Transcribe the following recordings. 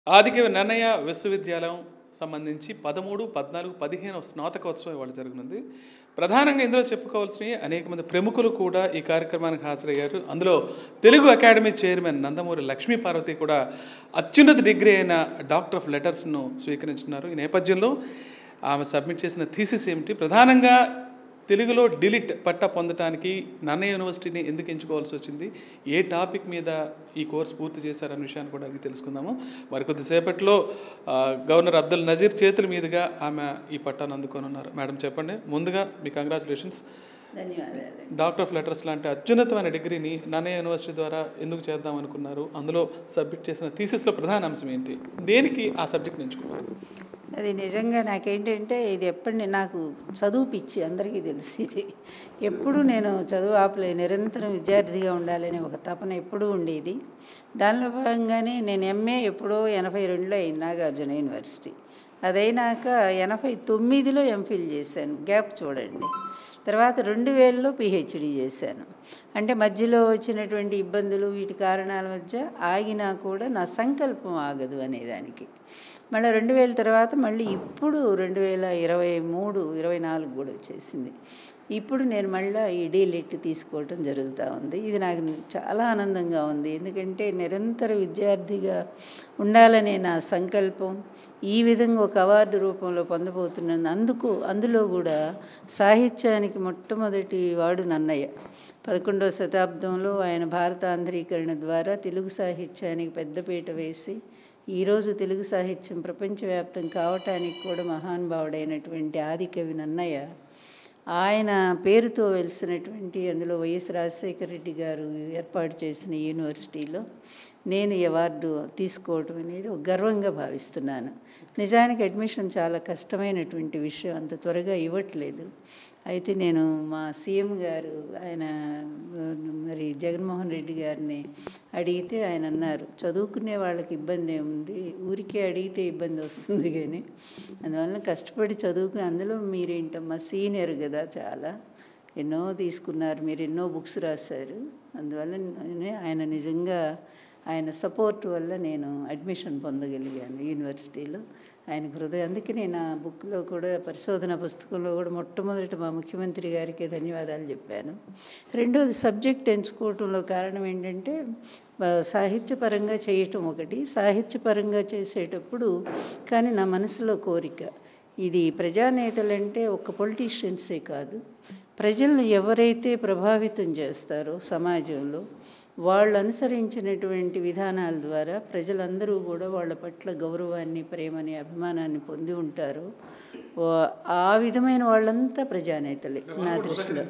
ఆదికవి నన్నయ్య విశ్వవిద్యాలయం సంబంధించి పదమూడు పద్నాలుగు పదిహేను స్నాతకోత్సవం ఇవాళ జరుగుతుంది ప్రధానంగా ఇందులో చెప్పుకోవాల్సినవి అనేక మంది ప్రముఖులు కూడా ఈ కార్యక్రమానికి హాజరయ్యారు అందులో తెలుగు అకాడమీ చైర్మన్ నందమూరి లక్ష్మీ పార్వతి కూడా అత్యున్నత డిగ్రీ అయిన డాక్టర్ ఆఫ్ లెటర్స్ను స్వీకరించున్నారు ఈ నేపథ్యంలో ఆమె సబ్మిట్ చేసిన థీసిస్ ఏమిటి ప్రధానంగా తెలుగులో డిలిట్ పట్టా పొందడానికి నన్నయ్య యూనివర్సిటీని ఎందుకు ఎంచుకోవాల్సి వచ్చింది ఏ టాపిక్ మీద ఈ కోర్స్ పూర్తి చేశారన్న విషయాన్ని కూడా అడిగి తెలుసుకుందాము మరి కొద్దిసేపట్లో ఆ, గవర్నర్ అబ్దుల్ నజీర్ చేతుల మీదుగా ఆమె ఈ పట్టాను అందుకొని ఉన్నారు మేడం చెప్పండి ముందుగా మీ కంగ్రాచులేషన్స్ ధన్యవాదాలు డాక్టర్ ఆఫ్ లెటర్స్ లాంటి అత్యున్నతమైన డిగ్రీని నన్నయ్య యూనివర్సిటీ ద్వారా ఎందుకు చేద్దాం అనుకున్నారు అందులో సబ్మిట్ చేసిన థీసిస్లో ప్రధాన అంశం ఏంటి దేనికి ఆ సబ్జెక్ట్ ఎంచుకున్నారు అది నిజంగా నాకేంటంటే ఇది ఎప్పటి నాకు చదువు పిచ్చి అందరికీ తెలుసు ఇది ఎప్పుడు నేను చదువు ఆపలే నిరంతరం విద్యార్థిగా ఉండాలని ఒక తపన ఎప్పుడూ ఉండేది దానిలో భాగంగానే నేను ఎంఏ ఎప్పుడో ఎనభై రెండులో అయింది నాగార్జున యూనివర్సిటీ అదైనాక ఎనభై తొమ్మిదిలో ఎంఫిల్ చేశాను గ్యాప్ చూడండి తర్వాత రెండు వేలలో పిహెచ్డి చేశాను అంటే మధ్యలో వచ్చినటువంటి ఇబ్బందులు వీటి కారణాల మధ్య ఆగినా కూడా నా సంకల్పం ఆగదు అనేదానికి మళ్ళీ రెండు వేల తర్వాత మళ్ళీ ఇప్పుడు రెండు వేల ఇరవై మూడు ఇరవై నాలుగు కూడా వచ్చేసింది ఇప్పుడు నేను మళ్ళీ ఈ డీలిట్ తీసుకోవటం జరుగుతూ ఉంది ఇది నాకు చాలా ఆనందంగా ఉంది ఎందుకంటే నిరంతర విద్యార్థిగా ఉండాలనే నా సంకల్పం ఈ విధంగా ఒక అవార్డు రూపంలో పొందబోతున్నాను అందుకు అందులో కూడా సాహిత్యానికి మొట్టమొదటి వాడు నన్నయ్య పదకొండవ శతాబ్దంలో ఆయన భారత ఆంధ్రీకరణ ద్వారా తెలుగు సాహిత్యానికి పెద్దపీట వేసి ఈరోజు తెలుగు సాహిత్యం ప్రపంచవ్యాప్తం కావటానికి కూడా మహానుభావుడైనటువంటి ఆదికవి నన్నయ్య ఆయన పేరుతో వెలిసినటువంటి అందులో వైఎస్ రాజశేఖర రెడ్డి గారు ఏర్పాటు చేసిన యూనివర్సిటీలో నేను ఈ అవార్డు తీసుకోవటం అనేది ఒక గర్వంగా భావిస్తున్నాను నిజానికి అడ్మిషన్ చాలా కష్టమైనటువంటి విషయం అంత త్వరగా ఇవ్వట్లేదు అయితే నేను మా సీఎం గారు ఆయన మరి జగన్మోహన్ రెడ్డి గారిని అడిగితే ఆయన అన్నారు చదువుకునే వాళ్ళకి ఇబ్బంది ఏముంది ఊరికే అడిగితే ఇబ్బంది వస్తుంది కానీ అందువల్ల కష్టపడి చదువుకుని అందులో మీరేంటమ్మా సీనియర్ కదా చాలా ఎన్నో తీసుకున్నారు మీరు ఎన్నో బుక్స్ రాశారు అందువల్ల నే- ఆయన నిజంగా ఆయన సపోర్ట్ వల్ల నేను అడ్మిషన్ పొందగలిగాను యూనివర్సిటీలో ఆయన హృదయం అందుకే నేను ఆ బుక్లో కూడా పరిశోధన పుస్తకంలో కూడా మొట్టమొదటి మా ముఖ్యమంత్రి గారికి ధన్యవాదాలు చెప్పాను రెండోది సబ్జెక్ట్ ఎంచుకోవటంలో కారణం ఏంటంటే ఆ, సాహిత్యపరంగా చేయటం ఒకటి సాహిత్యపరంగా చేసేటప్పుడు కానీ నా మనసులో కోరిక ఇది ప్రజానేతలంటే ఒక పొలిటీషియన్సే కాదు ప్రజలను ఎవరైతే ప్రభావితం చేస్తారో సమాజంలో వాళ్ళు అనుసరించినటువంటి విధానాల ద్వారా ప్రజలందరూ కూడా వాళ్ళ పట్ల గౌరవాన్ని ప్రేమని అభిమానాన్ని పొంది ఉంటారు వా- ఆ విధమైన వాళ్ళంతా ప్రజానేతలే నా దృష్టిలో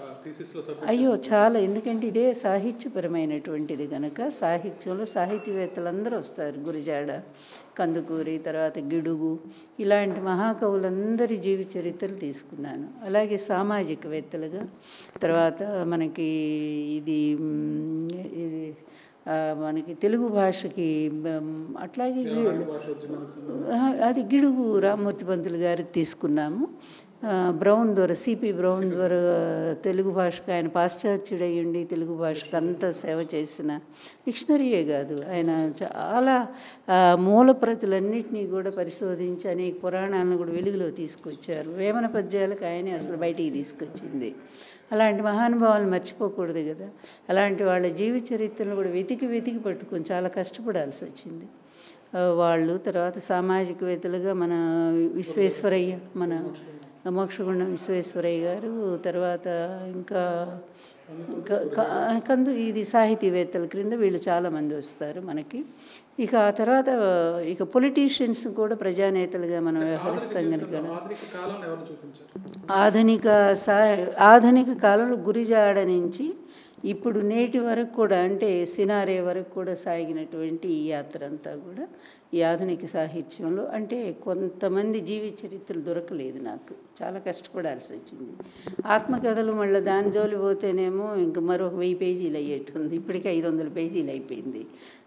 అయ్యో చాలా ఎందుకంటే ఇదే సాహిత్యపరమైనటువంటిది కనుక సాహిత్యంలో సాహితీవేత్తలందరూ వస్తారు గురిజాడ కందుకూరి తర్వాత గిడుగు ఇలాంటి మహాకవులందరి జీవిత చరిత్రలు తీసుకున్నాను అలాగే సామాజికవేత్తలుగా తర్వాత మనకి ఇది మ్, ఇది ఆ, మనకి తెలుగు భాషకి మ్, అట్లాగే వీళ్ళు ఆ, అది గిడుగు రామ్మూర్తి పంతులు గారికి తీసుకున్నాము ఆ, బ్రౌన్ ద్వారా సిపి బ్రౌన్ ద్వారా తెలుగు భాషకు ఆయన పాశ్చాత్యుడై ఉండి తెలుగు భాషకు అంత సేవ చేసిన డిక్షనరీయే కాదు ఆయన చాలా ఆ, మూల ప్రతులన్నింటినీ కూడా పరిశోధించి అనేక పురాణాలను కూడా వెలుగులో తీసుకొచ్చారు వేమన పద్యాలకు ఆయనే అసలు బయటికి తీసుకొచ్చింది అలాంటి మహానుభావాలు మర్చిపోకూడదు కదా అలాంటి వాళ్ళ జీవిత చరిత్రను కూడా వెతికి వెతికి పట్టుకొని చాలా కష్టపడాల్సి వచ్చింది ఆ, వాళ్ళు తర్వాత సామాజికవేత్తలుగా మన విశ్వేశ్వరయ్య మన మోక్షగుండం విశ్వేశ్వరయ్య గారు తర్వాత ఇంకా క- క- కందు ఇది సాహితీవేత్తల క్రింద వీళ్ళు చాలామంది వస్తారు మనకి ఇక ఆ తర్వాత ఇక పొలిటీషియన్స్ కూడా ప్రజానేతలుగా మనం వ్యవహరిస్తాం కనుక ఆధునిక కాలంలో ఎవరు చూపించారు ఆధునిక సా ఆధునిక కాలంలో గురిజాడ నుంచి ఇప్పుడు నేటి వరకు కూడా అంటే సినారే వరకు కూడా సాగినటువంటి ఈ యాత్ర అంతా కూడా ఈ ఆధునిక సాహిత్యంలో అంటే కొంతమంది జీవిత చరిత్రలు దొరకలేదు నాకు చాలా కష్టపడాల్సి వచ్చింది ఆత్మకథలు మళ్ళీ దాని జోలి పోతేనేమో ఇంక మరొక వెయ్యి పేజీలు అయ్యేట్టుంది ఇప్పటికే ఐదు వందల పేజీలు అయిపోయింది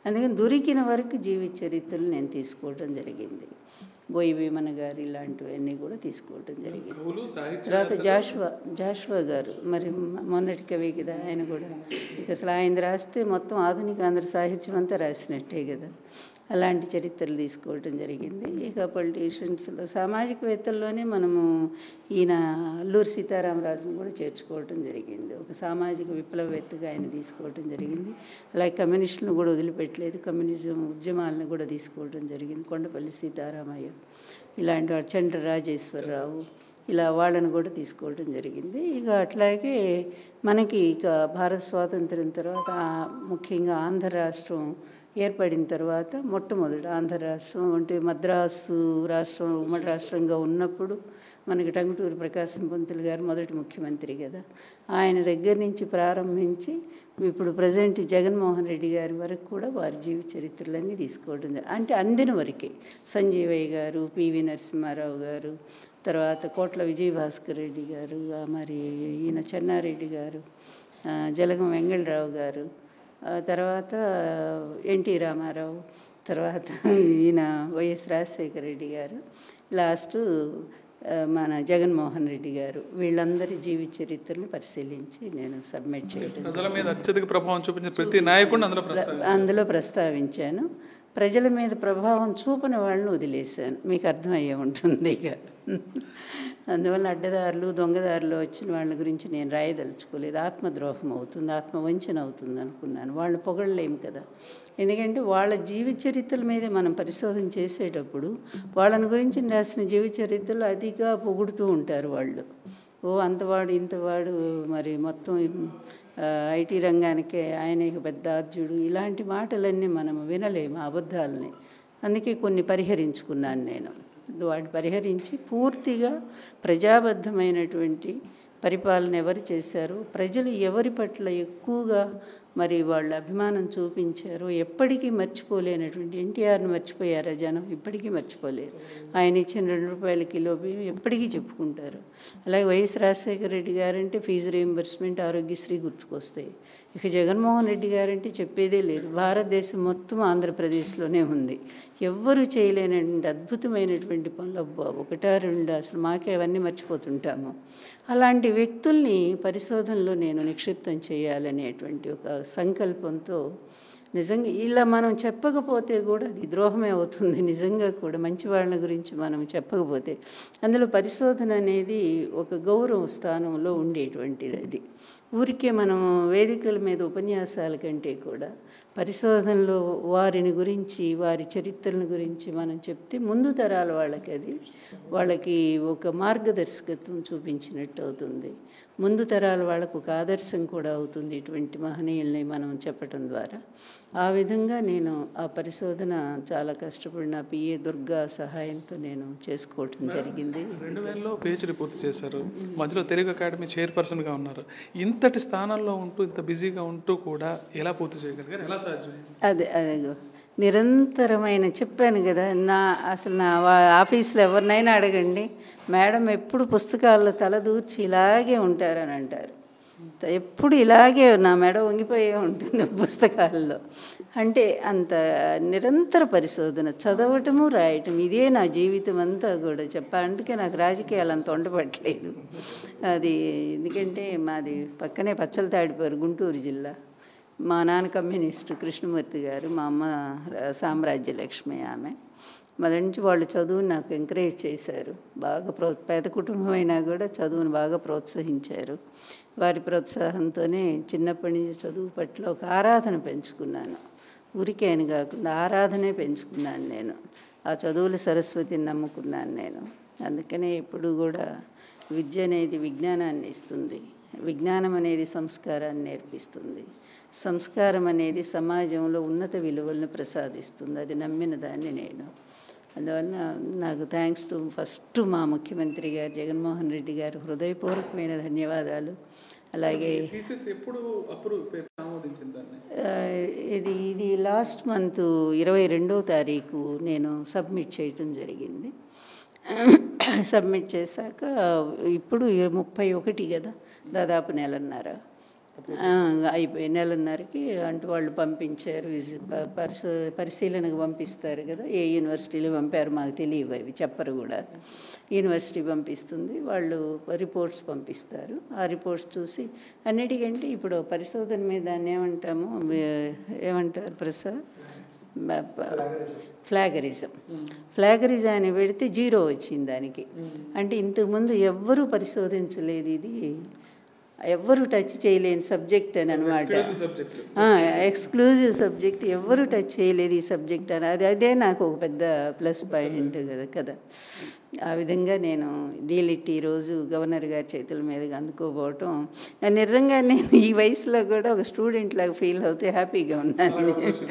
అందుకని దొరికిన వరకు జీవిత చరిత్రలు నేను తీసుకోవడం జరిగింది బోయి భీమన గారు ఇలాంటివన్నీ కూడా తీసుకోవడం జరిగింది కవులు సాహిత్య తర్వాత జాషువా జాషువా గారు మరి మ- మొన్నటి కవి కదా ఆయన కూడా ఇక అసలు ఆయన రాస్తే మొత్తం ఆధునిక ఆంధ్ర సాహిత్యం అంతా రాసినట్టే కదా అలాంటి చరిత్రలు తీసుకోవటం జరిగింది ఇక పొలిటీషియన్స్లో సామాజికవేత్తల్లోనే మనము ఈయన అల్లూరి సీతారామరాజును కూడా చేర్చుకోవటం జరిగింది ఒక సామాజిక విప్లవవేత్తగా ఆయన తీసుకోవటం జరిగింది అలాగే కమ్యూనిస్టులను కూడా వదిలిపెట్టలేదు కమ్యూనిజం ఉద్యమాలను కూడా తీసుకోవడం జరిగింది కొండపల్లి సీతారామయ్య ఇలాంటి వాడు చండ్ర రాజేశ్వరరావు ఇలా వాళ్ళని కూడా తీసుకోవడం జరిగింది ఇక అట్లాగే మనకి ఇక భారత స్వాతంత్రం తర్వాత ఆ- ముఖ్యంగా ఆంధ్ర రాష్ట్రం ఏర్పడిన తర్వాత మొట్టమొదటి ఆంధ్ర రాష్ట్రం అంటే మద్రాసు రాష్ట్రం ఉమ్మడి రాష్ట్రంగా ఉన్నప్పుడు మనకి టంగుటూరి ప్రకాశం పంతులు గారు మొదటి ముఖ్యమంత్రి కదా ఆయన దగ్గర నుంచి ప్రారంభించి ఇప్పుడు ప్రజెంట్ జగన్మోహన్ రెడ్డి గారి వరకు కూడా వారి జీవిత చరిత్రలన్నీ తీసుకోవడం జరిగింది. అంటే అందిన వరకే సంజీవయ్య గారు పివి నరసింహారావు గారు తర్వాత కోట్ల విజయభాస్కర్ రెడ్డి గారు ఆ మరి ఈయన చెన్నారెడ్డి గారు ఆ, జలగం వెంగళరావు గారు ఆ తర్వాత ఎన్టీ రామారావు తర్వాత ఈయన వైఎస్ రాజశేఖర రెడ్డి గారు లాస్ట్ ఆ, మన జగన్మోహన్ రెడ్డి గారు వీళ్ళందరి జీవిత చరిత్రను పరిశీలించి నేను సబ్మిట్ చేయడం ప్రజల మీద అత్యధిక ప్రభావం చూపించిన ప్రతి నాయకుడిని అందులో ప్రస్తావించారు. అందులో ప్రస్తావించాను ప్రజల మీద ప్రభావం చూపని వాళ్ళని వదిలేశాను మీకు అర్థమయ్యే ఉంటుంది ఇక అందువల్ల అడ్డదారులు దొంగదారులు వచ్చిన వాళ్ళ గురించి నేను రాయదలుచుకోలేదు ఆత్మద్రోహం అవుతుంది ఆత్మవంచన అవుతుంది అనుకున్నాను వాళ్ళని పొగడలేము కదా ఎందుకంటే వాళ్ళ జీవిత చరిత్రల మీదే మనం పరిశోధన చేసేటప్పుడు వాళ్ళని గురించి రాసిన జీవిత చరిత్రలు అతిగా పొగుడుతూ ఉంటారు వాళ్ళు ఓ అంతవాడు ఇంతవాడు మరి మొత్తం ఆ, ఐటీ రంగానికే ఆయన ఇక పెద్ద ఆద్యుడు ఇలాంటి మాటలన్నీ మనం వినలేము ఆ అబద్ధాలని అందుకే కొన్ని పరిహరించుకున్నాను నేను వాటి పరిహరించి పూర్తిగా ప్రజాబద్ధమైనటువంటి పరిపాలన ఎవరు చేశారు ప్రజలు ఎవరి పట్ల ఎక్కువగా మరి వాళ్ళ అభిమానం చూపించారు ఎప్పటికీ మర్చిపోలేనటువంటి ఎన్టీఆర్ని మర్చిపోయారా జనం ఇప్పటికీ మర్చిపోలేరు ఆయన ఇచ్చిన రెండు రూపాయల కిలో బియ్యం ఎప్పటికీ చెప్పుకుంటారు అలాగే వైఎస్ రాజశేఖర రెడ్డి గారంటే ఫీజు రీఎంబర్స్మెంట్ ఆరోగ్యశ్రీ గుర్తుకొస్తాయి ఇక జగన్మోహన్ రెడ్డి గారంటే చెప్పేదే లేదు భారతదేశం మొత్తం ఆంధ్రప్రదేశ్లోనే ఉంది ఎవ్వరూ చేయలేనటువంటి అద్భుతమైనటువంటి పనులు అబ్బా ఒకటా రెండు అసలు మాకే అవన్నీ మర్చిపోతుంటాము అలాంటి వ్యక్తుల్ని పరిశోధనలో నేను నిక్షిప్తం చేయాలనేటువంటి ఒక సంకల్పంతో నిజంగా ఇలా మనం చెప్పకపోతే కూడా అది ద్రోహమే అవుతుంది నిజంగా కూడా మంచి వాళ్ళ గురించి మనం చెప్పకపోతే అందులో పరిశోధన అనేది ఒక గౌరవ స్థానంలో ఉండేటువంటిది అది ఊరికే మనం వేదికల మీద ఉపన్యాసాల కంటే కూడా పరిశోధనలో వారిని గురించి వారి చరిత్రల గురించి మనం చెప్తే ముందు తరాల వాళ్ళకి అది వాళ్ళకి ఒక మార్గదర్శకత్వం చూపించినట్టు అవుతుంది ముందు తరాల వాళ్ళకు ఒక ఆదర్శం కూడా అవుతుంది ఇటువంటి మహనీయుల్ని మనం చెప్పటం ద్వారా ఆ విధంగా నేను ఆ పరిశోధన చాలా కష్టపడి నా పిఏ దుర్గా సహాయంతో నేను చేసుకోవటం జరిగింది రెండు వేలలో పిహెచ్డి పూర్తి చేశారు మధ్యలో తెలుగు అకాడమీ చైర్పర్సన్గా ఉన్నారు ఇంతటి స్థానంలో ఉంటూ ఇంత బిజీగా ఉంటూ కూడా ఎలా పూర్తి చేయగలిగారు ఎలా సాధ్యం అదే అదే నిరంతరమైన చెప్పాను కదా నా అసలు నా వా- ఆఫీస్లో ఎవరినైనా అడగండి మేడం ఎప్పుడు పుస్తకాల్లో తలదూర్చి ఇలాగే ఉంటారని అంటారు త- ఎప్పుడు ఇలాగే నా మెడ వంగిపోయే ఉంటుంది పుస్తకాల్లో అంటే అంత నిరంతర పరిశోధన చదవటము రాయటం ఇదే నా జీవితం అంతా కూడా చెప్పాలంటే నాకు రాజకీయాలు అంత ఉండబట్టలేదు అది ఎందుకంటే మాది పక్కనే పచ్చల తాడిపోరు గుంటూరు జిల్లా మా నాన్న కమ్యూనిస్టు కృష్ణమూర్తి గారు మా అమ్మ రా- సామ్రాజ్య లక్ష్మి ఆమె మొదటి నుంచి వాళ్ళు చదువుని నాకు ఎంకరేజ్ చేశారు బాగా ప్రో పేద కుటుంబం అయినా కూడా చదువుని బాగా ప్రోత్సహించారు వారి ప్రోత్సాహంతోనే చిన్నప్పటి నుంచి చదువు పట్ల ఒక ఆరాధన పెంచుకున్నాను ఊరికే అని కాకుండా ఆరాధనే పెంచుకున్నాను నేను ఆ చదువుల సరస్వతిని నమ్ముకున్నాను నేను అందుకనే ఎప్పుడు కూడా విద్య అనేది విజ్ఞానాన్ని ఇస్తుంది విజ్ఞానం అనేది సంస్కారాన్ని నేర్పిస్తుంది సంస్కారం అనేది సమాజంలో ఉన్నత విలువలను ప్రసాదిస్తుంది అది నమ్మిన దాన్ని నేను అందువల్ల నాకు థ్యాంక్స్ టు ఫస్ట్ మా ముఖ్యమంత్రి గారు జగన్మోహన్ రెడ్డి గారు హృదయపూర్వకమైన ధన్యవాదాలు అలాగే థీసిస్ ఎప్పుడు అప్పుడు ఆమోదించింది దాన్ని ఆ, ఇది ఇది లాస్ట్ మంత్ ఇరవై రెండో తారీఖు నేను సబ్మిట్ చేయటం జరిగింది సబ్మిట్ చేశాక ఇప్పుడు ఇ- ముప్పై ఒకటి కదా దాదాపు నెలన్నర ఆ, అయిపోయి నెలన్నరకి అంటే వాళ్ళు పంపించారు విజి- ప- పరిశో పరిశీలనకు పంపిస్తారు కదా ఏ యూనివర్సిటీలో పంపారు మాకు తెలియవు అవి చెప్పరు కూడా యూనివర్సిటీ పంపిస్తుంది వాళ్ళు రిపోర్ట్స్ పంపిస్తారు ఆ రిపోర్ట్స్ చూసి అన్నిటికంటే ఇప్పుడు పరిశోధన మీద దాన్ని ఏమంటాము వే- ఏమంటారు ప్రసాద్ ఫ్లాగరిజం ఫ్లాగరిజం అని పెడితే జీరో వచ్చింది దానికి అంటే ఇంతకుముందు ఎవ్వరూ పరిశోధించలేదు ఇది ఎవ్వరు టచ్ చేయలేని సబ్జెక్ట్ అని అనమాట సబ్జెక్ట్ ఎక్స్క్లూజివ్ సబ్జెక్ట్ ఎవ్వరు టచ్ చేయలేదు ఈ సబ్జెక్ట్ అని అది అదే నాకు ఒక పెద్ద ప్లస్ పాయింట్ కదా కదా ఆ విధంగా నేను డీలిట్ ఈరోజు గవర్నర్ గారి చేతుల మీదుగా అందుకోపోవటం నిజంగా నేను ఈ వయసులో కూడా ఒక స్టూడెంట్ లాగా ఫీల్ అవుతే హ్యాపీగా ఉన్నాను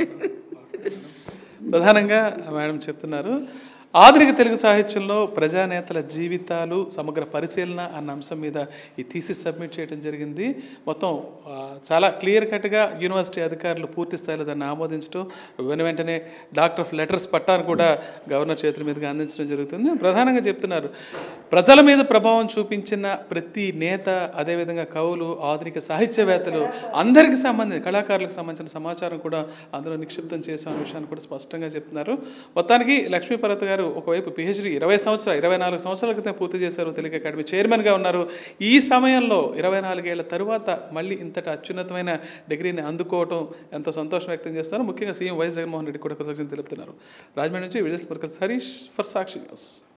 ప్రధానంగా మేడం చెప్తున్నారు ఆధునిక తెలుగు సాహిత్యంలో ప్రజానేతల జీవితాలు సమగ్ర పరిశీలన అన్న అంశం మీద ఈ థీసిస్ సబ్మిట్ చేయడం జరిగింది మొత్తం ఆ, చాలా క్లియర్ కట్గా యూనివర్సిటీ అధికారులు పూర్తి స్థాయిలో దాన్ని ఆమోదించడం వెను వెంటనే డాక్టర్ ఆఫ్ లెటర్స్ పట్టాను కూడా గవర్నర్ చేతుల మీదుగా అందించడం జరుగుతుంది ప్రధానంగా చెప్తున్నారు ప్రజల మీద ప్రభావం చూపించిన ప్రతి నేత అదేవిధంగా కవులు ఆధునిక సాహిత్యవేత్తలు అందరికీ సంబంధించి కళాకారులకు సంబంధించిన సమాచారం కూడా అందులో నిక్షిప్తం చేసాం అనే విషయాన్ని కూడా స్పష్టంగా చెప్తున్నారు మొత్తానికి లక్ష్మీపరత్ గారు ఒకవైపు పిహెచ్డి ఇరవై సంవత్సరాలు ఇరవై నాలుగు సంవత్సరాల క్రితం పూర్తి చేశారు తెలుగు అకాడమీ చైర్మన్గా ఉన్నారు ఈ సమయంలో ఇరవై నాలుగేళ్ల తరువాత మళ్ళీ ఇంతటి అత్యున్నతమైన డిగ్రీని అందుకోవటం ఎంతో సంతోషం వ్యక్తం చేస్తారు ముఖ్యంగా సీఎం వైఎస్ జగన్మోహన్ రెడ్డి కూడా కృతజ్ఞతలు తెలుపుతున్నారు రాజమండ్రి నుంచి విజయ్ హరీష్ ఫర్ సాక్షి న్యూస్